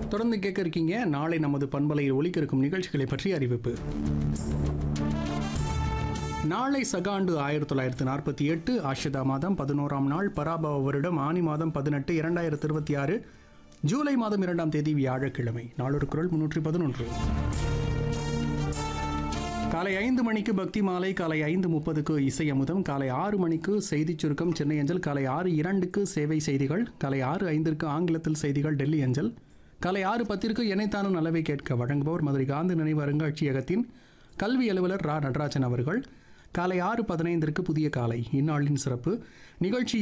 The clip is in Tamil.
தொடர்ந்து கேட்க இருக்கீங்க நாளை நமது பண்பலையில் ஒலிக்க இருக்கும் நிகழ்ச்சிகளை பற்றி அறிவிப்பு நாளை சகாண்டு ஆயிரத்தி தொள்ளாயிரத்தி நாற்பத்தி எட்டு ஆஷிதா மாதம் பதினோராம் நாள் பராபவ வருடம் ஆனி மாதம் பதினெட்டு இரண்டாயிரத்தி இருபத்தி ஆறு ஜூலை மாதம் இரண்டாம் தேதி வியாழக்கிழமை நாளொரு குரல் முன்னூற்றி பதினொன்று காலை ஐந்து மணிக்கு பக்தி மாலை காலை ஐந்து முப்பதுக்கு இசை அமுதம் காலை ஆறு மணிக்கு செய்திச் சுருக்கம் சென்னை அஞ்சல் காலை ஆறு இரண்டுக்கு சேவை செய்திகள் காலை ஆறு ஐந்திற்கு ஆங்கிலத்தில் செய்திகள் டெல்லி அஞ்சல் காலை ஆறு பத்திற்கு இணைத்தானும் நலவை கேட்க வழங்குபவர் மதுரை காந்தி நினைவு அருங்காட்சியகத்தின் கல்வி அலுவலர் ரா நடராஜன் அவர்கள் காலை ஆறு பதினைந்திற்கு புதிய காலை இந்நாளின் சிறப்பு நிகழ்ச்சி